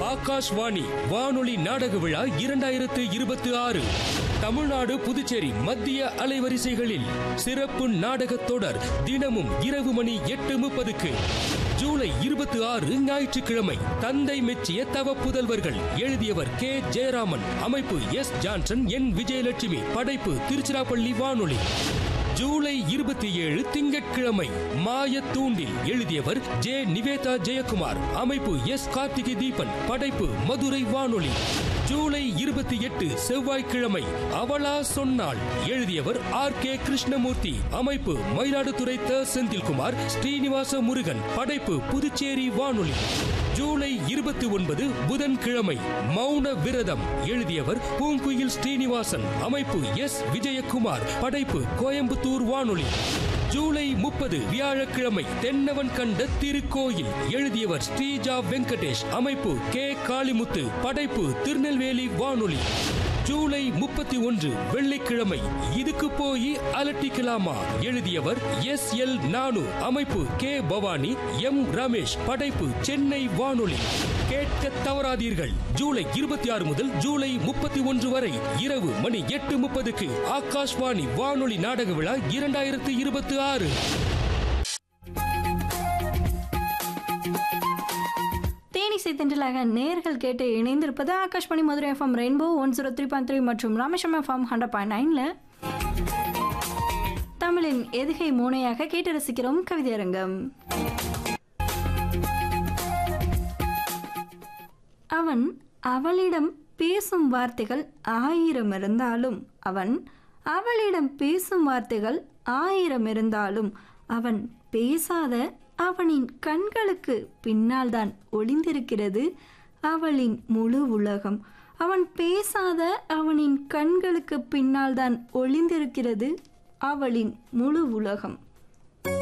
ஆகாஷ்வாணி வானொலி நாடக விழா இரண்டாயிரத்து இருபத்தி ஆறு தமிழ்நாடு புதுச்சேரி மத்திய அலைவரிசைகளில் சிறப்பு நாடகத் தொடர் தினமும் இரவு மணி எட்டு முப்பதுக்கு ஜூலை இருபத்தி ஆறு ஞாயிற்றுக்கிழமை தந்தை மெச்சிய தவ புதல்வர்கள் எழுதியவர் கே ஜெயராமன் அமைப்பு எஸ் ஜான்சன் என் விஜயலட்சுமி படைப்பு திருச்சிராப்பள்ளி வானொலி ஜூலை இருபத்தி ஏழு திங்கட்கிழமை மாய தூண்டில் எழுதியவர் ஜே நிவேதா ஜெயக்குமார் அமைப்பு எஸ் கார்த்திகை தீபன் படைப்பு மதுரை வானொலி ஜூலை இருபத்தி எட்டு செவ்வாய்க்கிழமை அவளா சொன்னாள் எழுதியவர் ஆர் கே கிருஷ்ணமூர்த்தி அமைப்பு மயிலாடுதுறை த செந்தில்குமார் ஸ்ரீனிவாச முருகன் படைப்பு புதுச்சேரி வானொலி ஜூலை இருபத்தி ஒன்பது புதன்கிழமை மௌன விரதம் எழுதியவர் பூங்குயில் ஸ்ரீனிவாசன் அமைப்பு எஸ் விஜயகுமார் படைப்பு கோயம்புத்தூர் வானொலி ஜூலை முப்பது வியாழக்கிழமை தென்னவன் கண்ட திருக்கோயில் எழுதியவர் ஸ்ரீஜா வெங்கடேஷ் அமைப்பு கே காளிமுத்து படைப்பு திருநெல்வேலி வானொலி ஜூலை முப்பத்தி ஒன்று வெள்ளிக்கிழமை இதுக்கு போய் அலட்டிக்கலாமா எழுதியவர் எஸ் எல் நானு அமைப்பு கே பவானி எம் ரமேஷ் படைப்பு சென்னை வானொலி கேட்க தவறாதீர்கள் ஜூலை இருபத்தி ஆறு முதல் ஜூலை முப்பத்தி ஒன்று வரை இரவு மணி எட்டு முப்பதுக்கு ஆகாஷ்வாணி வானொலி நாடக விழா இரண்டாயிரத்து இருபத்தி ஆறு தேனிசை தென்றலாக நேர்கள் கேட்டு இணைந்திருப்பது Akashvani Madurai FM rainbow one zero three point three மற்றும் ராமேஸ்வரம் எஃப்எம் ஹண்ட்ரட் பாயிண்ட் நைனில் தமிழின் எதுகை மூனையாக கேட்டு ரசிக்கிறோம் கவிதையரங்கம் அவன் அவளிடம் பேசும் வார்த்தைகள் ஆயிரம் இருந்தாலும் அவன் அவளிடம் பேசும் வார்த்தைகள் ஆயிரம் இருந்தாலும் அவன் பேசாத அவனின் கண்களுக்கு பின்னால்தான் ஒளிந்திருக்கிறது அவளின் முழு உலகம் அவன் பேசாத அவனின் கண்களுக்கு பின்னால்தான் ஒளிந்திருக்கிறது அவளின் முழு உலகம்